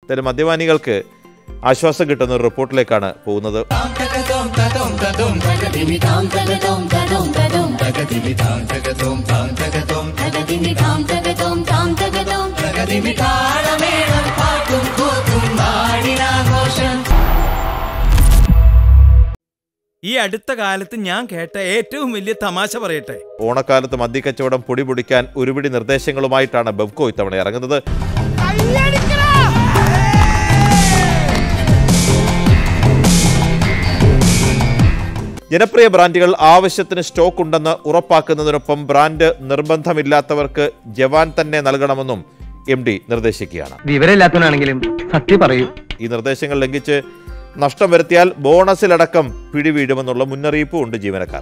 എന്തായാലും മദ്യപാനികൾക്ക് ആശ്വാസം കിട്ടുന്ന ഒരു റിപ്പോർട്ടിലേക്കാണ് പോകുന്നത് ഈ അടുത്ത കാലത്ത് ഞാൻ കേട്ട ഏറ്റവും വലിയ തമാശ പറയട്ടെ ഓണക്കാലത്ത് മദ്യക്കച്ചവടം പൊടി പൊടിക്കാൻ ഒരുപിടി നിർദ്ദേശങ്ങളുമായിട്ടാണ് ബെവ്കോ ഇത്തവണ ഇറങ്ങുന്നത് ജനപ്രിയ ബ്രാൻഡുകൾ ആവശ്യത്തിന് സ്റ്റോക്ക് ഉണ്ടെന്ന് ഉറപ്പാക്കുന്നതിനൊപ്പം ബ്രാൻഡ് നിർബന്ധമില്ലാത്തവർക്ക് ജവാൻ തന്നെ നൽകണമെന്നും എം ഡി നിർദ്ദേശിക്കുകയാണ് വിവരമില്ലാത്തവനാണെങ്കിലും സത്യം പറയൂ ഈ നിർദ്ദേശങ്ങൾ ലംഘിച്ച് നഷ്ടം വരുത്തിയാൽ ബോണസിലടക്കം പിടിവീഴുമെന്നുള്ള മുന്നറിയിപ്പും ഉണ്ട് ജീവനക്കാർ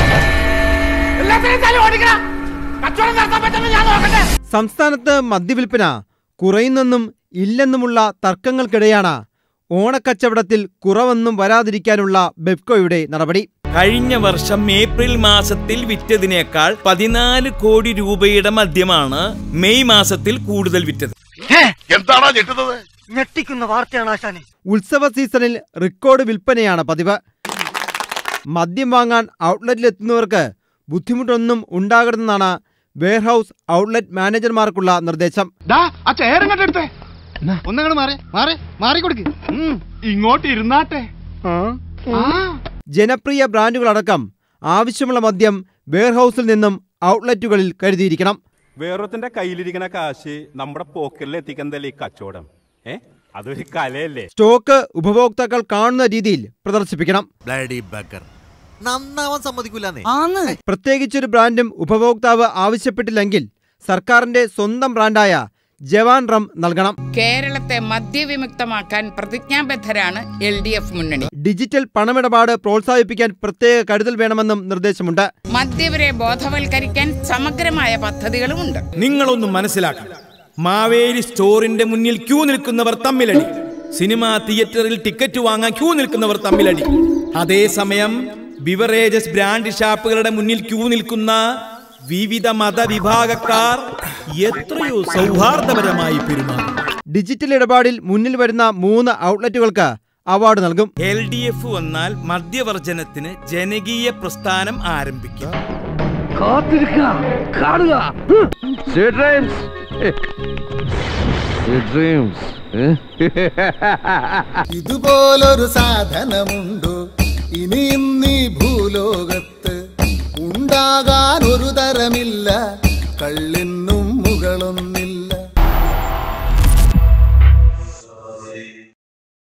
സംസ്ഥാനത്ത് മദ്യവിൽപ്പന കുറയുന്നെന്നും ഇല്ലെന്നുമുള്ള തർക്കങ്ങൾക്കിടെയാണ് ഓണക്കച്ചവടത്തിൽ കുറവൊന്നും വരാതിരിക്കാനുള്ള ബെബ്കോയുടെ നടപടി കഴിഞ്ഞ വർഷം ഏപ്രിൽ മാസത്തിൽ വിറ്റതിനേക്കാൾ പതിനാല് കോടി രൂപയുടെ മദ്യമാണ് മെയ് മാസത്തിൽ കൂടുതൽ വിറ്റത് ഞെട്ടിക്കുന്ന വാർത്തയാണ് ആശാനെ ഉത്സവ സീസണിൽ റെക്കോർഡ് വിൽപ്പനയാണ് പതിവ് മദ്യം വാങ്ങാൻ ഔട്ട്ലെറ്റിലെത്തുന്നവർക്ക് ബുദ്ധിമുട്ടൊന്നും ഉണ്ടാകരുതെന്നാണ് വെയർഹൌസ് ഔട്ട്ലെറ്റ് മാനേജർമാർക്കുള്ള നിർദ്ദേശം ആ ചേരങ്ങട്ടെടുത്തേ ഒന്നങ്ങട് മാറി മാറി മാറിക്കൊടുക്ക് ഇങ്ങോട്ട് ഇരുന്നാട്ടെ ജനപ്രിയ ബ്രാൻഡുകളടക്കം ആവശ്യമുള്ള മദ്യം വെയർഹൌസിൽ നിന്നും ഔട്ട്ലെറ്റുകളിൽ കരുതിയിരിക്കണം വേറൊരുത്തിന്റെ കയ്യിലിരിക്കുന്ന കാശ് നമ്മുടെ പോക്കറ്റിൽ എത്തിക്കുന്നതല്ലേ ഈ കച്ചവടം ഏ അതൊരു കലയല്ലേ സ്റ്റോക്ക് ഉപഭോക്താക്കൾ കാണുന്ന രീതിയിൽ പ്രദർശിപ്പിക്കണം നന്നാവാൻ സമ്മതിക്കൂലെന്നേ പ്രത്യേകിച്ചൊരു ബ്രാൻഡും ഉപഭോക്താവ് ആവശ്യപ്പെട്ടില്ലെങ്കിൽ സർക്കാരിന്റെ സ്വന്തം ബ്രാൻഡായ ജവാൻ റം നൽകണം കേരളത്തെ മദ്യവിമുക്തമാക്കാൻ പ്രതിജ്ഞാബദ്ധരാണ് എൽ ഡി എഫ് മുന്നണി ഡിജിറ്റൽ പണമിടപാട് പ്രോത്സാഹിപ്പിക്കാൻ പ്രത്യേക കരുതൽ വേണമെന്നും നിർദ്ദേശമുണ്ട് മദ്യവരെ ബോധവൽക്കരിക്കാൻ സമഗ്രമായ പദ്ധതികളുമുണ്ട് നിങ്ങളൊന്നും മനസ്സിലാക്കണം മാവേലി സ്റ്റോറിന്റെ മുന്നിൽ ക്യൂ നിൽക്കുന്നവർ തമ്മിലടി സിനിമാ തിയേറ്ററിൽ ടിക്കറ്റ് വാങ്ങാൻ ക്യൂ നിൽക്കുന്നവർ തമ്മിലടി അതേസമയം ബിവറേജസ് ബ്രാൻഡ് ഷാപ്പുകളുടെ മുന്നിൽ ക്യൂ നിൽക്കുന്ന വിവിധ മതവിഭാഗക്കാർ എത്രയോ സൗഹാർദ്ദപരമായി പെരുമാറും ഡിജിറ്റൽ ഇടപാടിൽ മുന്നിൽ വരുന്ന മൂന്ന് ഔട്ട്ലെറ്റുകൾക്ക് അവാർഡ് നൽകും എൽ ഡി എഫ് വന്നാൽ മദ്യവർജനത്തിന് ജനകീയ പ്രസ്ഥാനം ആരംഭിക്കും ഇതുപോലൊരു സാധനമുണ്ടോ ഇനിയും നീ ഭൂലോകത്ത് ഉണ്ടാകാൻ ഒരു തരമില്ല കള്ളിനും മുകളൊന്നും